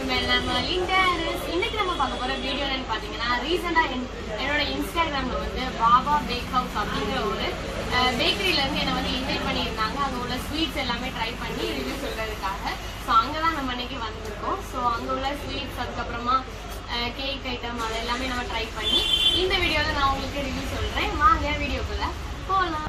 மேல் நம்ம லிண்டர்ஸ் இன்னைக்கு நம்ம பார்க்க போற வீடியோ என்னன்னு பாத்தீங்கன்னா ரீசெண்டா என்னோட இன்ஸ்டாகிராம்ல வந்து பாபா பேக் ஹவுஸ் அப்படிங்கிற ஒரு பேக்கரியில இருந்து என்னை வந்து இன்வைட் பண்ணியிருந்தாங்க அங்க உள்ள ஸ்வீட்ஸ் எல்லாமே ட்ரை பண்ணி ரிவ்யூ சொல்றதுக்காக ஸோ அங்கதான் நம்ம இன்னைக்கு வந்திருக்கோம் ஸோ அங்க உள்ள ஸ்வீட்ஸ் அதுக்கப்புறமா கேக் ஐட்டம் அது எல்லாமே நம்ம ட்ரை பண்ணி இந்த வீடியோல நான் உங்களுக்கு ரிவ்யூ சொல்றேன் வாங்க வீடியோக்குள்ள போகலாம்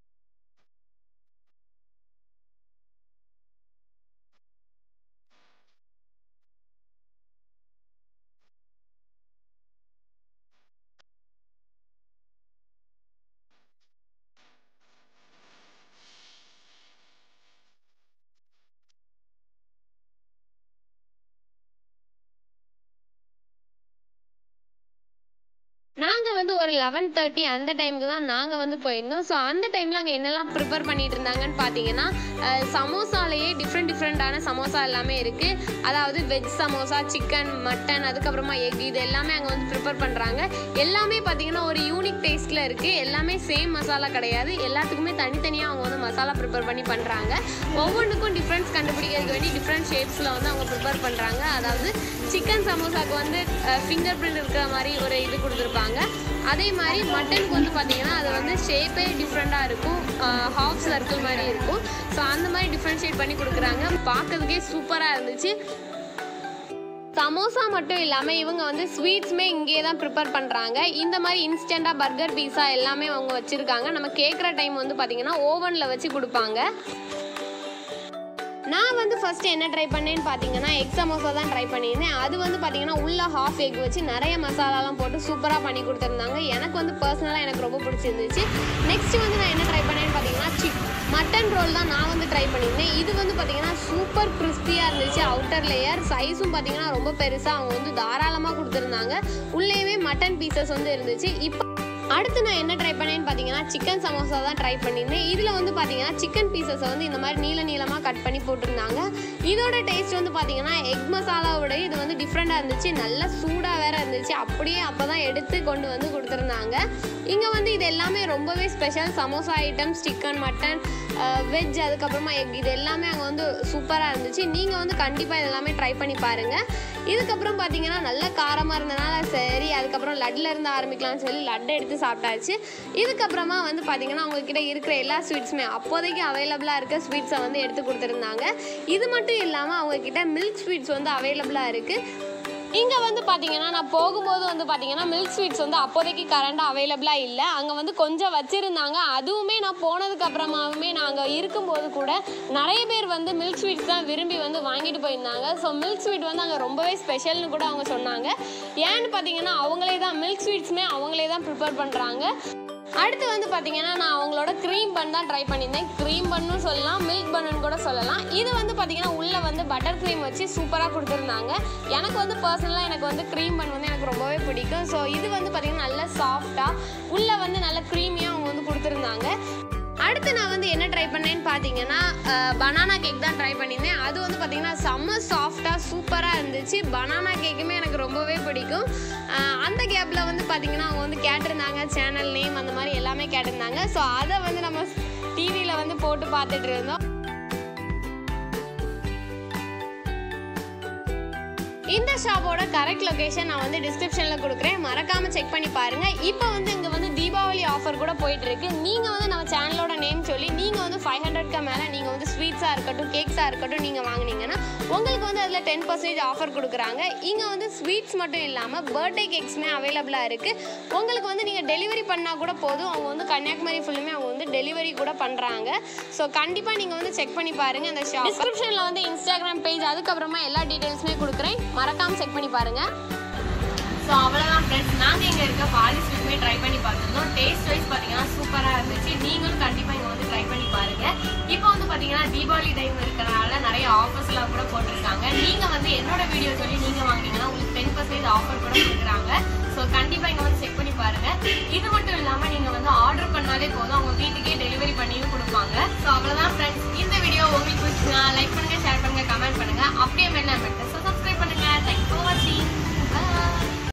நாங்க வந்து ஒரு லெவன் தேர்ட்டி அந்த டைமுக்கு தான் நாங்க வந்து போயிருந்தோம் ஸோ அந்த டைம்ல அங்க என்னெல்லாம் ப்ரிப்பேர் பண்ணிட்டு இருந்தாங்கன்னு பாத்தீங்கன்னா அஹ், சமோசாலேயே டிஃப்ரெண்ட் டிஃப்ரெண்டான சமோசா எல்லாமே இருக்கு அதாவது வெஜ் சமோசா சிக்கன் மட்டன் அதுக்கப்புறமா எக் இது எல்லாமே அங்க வந்து ப்ரிப்பேர் பண்றாங்க எல்லாமே பாத்தீங்கன்னா ஒரு யூனிக் டேஸ்ட்ல இருக்கு எல்லாமே சேம் மசாலா கிடையாது எல்லாத்துக்குமே தனித்தனியா அவங்க வந்து மசாலா ப்ரிப்பேர் பண்ணி பண்றாங்க ஒவ்வொன்றுக்கும் டிஃப்ரென்ஸ் கண்டுபிடிக்கிறதுக்கு வேண்டி டிஃப்ரெண்ட் ஷேப்ஸ்ல வந்து அவங்க ப்ரிப்பேர் பண்றாங்க அதாவது சிக்கன் சமோசாக்கு வந்து ஃபிங்கர் பிரிண்ட் இருக்கிற மாதிரி ஒரு இது கொடுத்துருப்பாங்க அதே மாதிரி மட்டனுக்கு வந்து பார்த்தீங்கன்னா அது வந்து ஷேப்பே டிஃப்ரெண்ட்டாக இருக்கும் ஹாஃப் சர்க்கிள் மாதிரி இருக்கும் ஸோ அந்த மாதிரி டிஃப்ரென்ஷியேட் பண்ணி கொடுக்குறாங்க பார்க்கறதுக்கே சூப்பராக இருந்துச்சு சமோசா மட்டும் இல்லாமல் இவங்க வந்து ஸ்வீட்ஸுமே இங்கேயே தான் ப்ரிப்பேர் பண்ணுறாங்க இந்த மாதிரி இன்ஸ்டண்ட்டாக பர்கர் பீஸா எல்லாமே அவங்க வச்சுருக்காங்க நம்ம கேட்குற டைம் வந்து பார்த்தீங்கன்னா ஓவனில் வச்சு கொடுப்பாங்க நான் வந்து ஃபர்ஸ்ட் என்ன ட்ரை பண்ணேன்னு பார்த்தீங்கன்னா எக் சமோசா தான் ட்ரை பண்ணியிருந்தேன் அது வந்து பார்த்தீங்கன்னா உள்ள ஹாஃப் எக் வச்சு நிறைய மசாலாலாம் போட்டு சூப்பராக பண்ணி கொடுத்துருந்தாங்க எனக்கு வந்து பர்சனலாக எனக்கு ரொம்ப பிடிச்சிருந்துச்சு நெக்ஸ்ட் வந்து நான் என்ன ட்ரை பண்ணேன்னு பார்த்தீங்கன்னா சிக் மட்டன் ரோல் தான் நான் வந்து ட்ரை பண்ணியிருந்தேன் இது வந்து பார்த்தீங்கன்னா சூப்பர் கிறிஸ்பியாக இருந்துச்சு அவுட்டர் லேயர் சைஸும் பார்த்தீங்கன்னா ரொம்ப பெருசாக அவங்க வந்து தாராளமாக கொடுத்துருந்தாங்க உள்ளேயுமே மட்டன் பீசஸ் வந்து இருந்துச்சு இப்போ அடுத்து நான் என்ன ட்ரை பண்ணேன்னு பார்த்தீங்கன்னா சிக்கன் சமோசா தான் ட்ரை பண்ணியிருந்தேன் இதில் வந்து பார்த்தீங்கன்னா சிக்கன் பீசஸை வந்து இந்த மாதிரி நீள நீளமாக கட் பண்ணி போட்டிருந்தாங்க இதோட டேஸ்ட் வந்து பார்த்தீங்கன்னா எக் மசாலாவோட இது வந்து டிஃப்ரெண்ட்டாக இருந்துச்சு நல்லா சூடாக வேற இருந்துச்சு அப்படியே அப்போ தான் எடுத்து கொண்டு வந்து கொடுத்துருந்தாங்க இங்கே வந்து இது எல்லாமே ரொம்பவே special samosa items chicken mutton veg அதுக்கப்புறமா எக் இது எல்லாமே அங்கே வந்து சூப்பராக இருந்துச்சு நீங்கள் வந்து கண்டிப்பாக இது எல்லாமே ட்ரை பண்ணி பாருங்கள் இதுக்கப்புறம் பார்த்தீங்கன்னா நல்ல காரமாக இருந்தனால சரி அதுக்கப்புறம் லட்டில் இருந்து ஆரம்பிக்கலாம்னு சொல்லி லட்டு எடுத்து சாப்பிட்டாச்சு இதுக்கப்புறமா வந்து பார்த்தீங்கன்னா அவங்கக்கிட்ட இருக்கிற எல்லா ஸ்வீட்ஸுமே அப்போதைக்கு அவைலபிளாக இருக்க ஸ்வீட்ஸை வந்து எடுத்து கொடுத்துருந்தாங்க இது மட்டும் இல்லாமல் அவங்கக்கிட்ட மில்க் ஸ்வீட்ஸ் வந்து அவைலபிளாக இருக்குது இங்கே வந்து பார்த்தீங்கன்னா நான் போகும்போது வந்து பார்த்தீங்கன்னா மில்க் ஸ்வீட்ஸ் வந்து அப்போதைக்கு கரண்டாக அவைலபிளாக இல்லை அங்கே வந்து கொஞ்சம் வச்சுருந்தாங்க அதுவுமே நான் போனதுக்கு அப்புறமாவுமே நாங்கள் இருக்கும்போது கூட நிறைய பேர் வந்து மில்க் ஸ்வீட்ஸ் தான் விரும்பி வந்து வாங்கிட்டு போயிருந்தாங்க ஸோ மில்க் ஸ்வீட் வந்து அங்கே ரொம்பவே ஸ்பெஷல்னு கூட அவங்க சொன்னாங்க ஏன்னு பார்த்தீங்கன்னா அவங்களே தான் மில்க் ஸ்வீட்ஸுமே அவங்களே தான் ப்ரிப்பேர் பண்ணுறாங்க அடுத்து வந்து பார்த்தீங்கன்னா நான் அவங்களோட க்ரீம் பன் தான் ட்ரை பண்ணியிருந்தேன் க்ரீம் பண்ணும் சொல்லலாம் மில்க் பண்ணுன்னு கூட சொல்லலாம் இது வந்து பார்த்தீங்கன்னா உள்ளே வந்து பட்டர் க்ரீம் வச்சு சூப்பராக கொடுத்துருந்தாங்க எனக்கு வந்து பர்சனலாக எனக்கு வந்து க்ரீம் பன் வந்து எனக்கு ரொம்பவே பிடிக்கும் ஸோ இது வந்து பார்த்தீங்கன்னா நல்ல சாஃப்டாக உள்ளே வந்து நல்ல க்ரீமியாக அவங்க வந்து கொடுத்துருந்தாங்க அடுத்து நான் வந்து என்ன ட்ரை பண்ணேன்னு பார்த்தீங்கன்னா பனானா கேக் தான் ட்ரை பண்ணியிருந்தேன் அது வந்து பார்த்தீங்கன்னா செம்ம சாஃப்டாக சூப்பராக இருந்துச்சு பனானா கேக்குமே எனக்கு ரொம்பவே பிடிக்கும் அஹ் அந்த கேப்பில் வந்து பார்த்தீங்கன்னா அவங்க வந்து கேட்டிருந்தாங்க சேனல் நேம் அந்த மாதிரி எல்லாமே கேட்டிருந்தாங்க ஸோ அதை வந்து நம்ம டிவியில் வந்து போட்டு பார்த்துட்டு இருந்தோம் இந்த ஷாப்போட கரெக்ட் லொகேஷன் நான் வந்து டிஸ்கிரிப்ஷனில் கொடுக்குறேன் மறக்காம செக் பண்ணி பாருங்க இப்போ வந்து இங்கே வந்து தீபாவளி ஆஃபர் கூட போயிட்டு இருக்கு நீங்கள் வந்து நம்ம சேனலோட நேம் சொல்லி நீங்கள் வந்து ஃபைவ் ஹண்ட்ரட்க்கு மேலே நீங்கள் வந்து ஸ்வீட்ஸாக இருக்கட்டும் கேக்ஸாக இருக்கட்டும் நீங்கள் வாங்குனீங்கன்னா உங்களுக்கு வந்து அதில் டென் பர்சன்டேஜ் ஆஃபர் கொடுக்குறாங்க இங்கே வந்து ஸ்வீட்ஸ் மட்டும் இல்லாமல் பர்த்டே கேக்ஸுமே அவைலபிளாக இருக்குது உங்களுக்கு வந்து நீங்கள் டெலிவரி பண்ணால் கூட போதும் அவங்க வந்து கன்னியாகுமரி ஃபுல்லுமே அவங்க வந்து டெலிவரி கூட பண்ணுறாங்க ஸோ கண்டிப்பாக நீங்கள் வந்து செக் பண்ணி பாருங்கள் இந்த ஷாப் டிஸ்கிரிப்ஷனில் வந்து இன்ஸ்டாகிராம் பேஜ் அதுக்கப்புறமா எல்லா டீட்டெயில்ஸுமே கொடுக்குறேன் மறக்காமல் செக் பண்ணி பாருங்கள் ஸோ அவ்வளோதான் ஃப்ரெண்ட்ஸ் நாங்கள் இங்கே இருக்க பாதி ஸ்வீட்மே ட்ரை பண்ணி பார்த்துருந்தோம் டேஸ்ட் வைஸ் பார்த்தீங்கன்னா சூப்பராக இருந்துச்சு நீங்களும் கண்டிப்பாக இங்கே வந்து ட்ரை பண்ணி பாருங்க இப்போ வந்து பார்த்தீங்கன்னா தீபாவளி டைம் இருக்கிறனால நிறைய ஆஃபர்ஸ்லாம் கூட போட்டிருக்காங்க நீங்கள் வந்து என்னோட வீடியோ சொல்லி நீங்கள் வாங்கினீங்கன்னா உங்களுக்கு டென் பர்சன்டேஜ் ஆஃபர் கூட கொடுக்குறாங்க ஸோ கண்டிப்பாக இங்கே வந்து செக் பண்ணி பாருங்க இது மட்டும் இல்லாமல் நீங்கள் வந்து ஆர்டர் பண்ணாலே போதும் அவங்க வீட்டுக்கே டெலிவரி பண்ணியும் கொடுப்பாங்க ஸோ அவ்வளோதான் ஃப்ரெண்ட்ஸ் இந்த வீடியோ உங்களுக்கு பிடிச்சினா லைக் பண்ணுங்க ஷேர் பண்ணுங்க கமெண்ட் பண்ணுங்க அப்படியே மேலே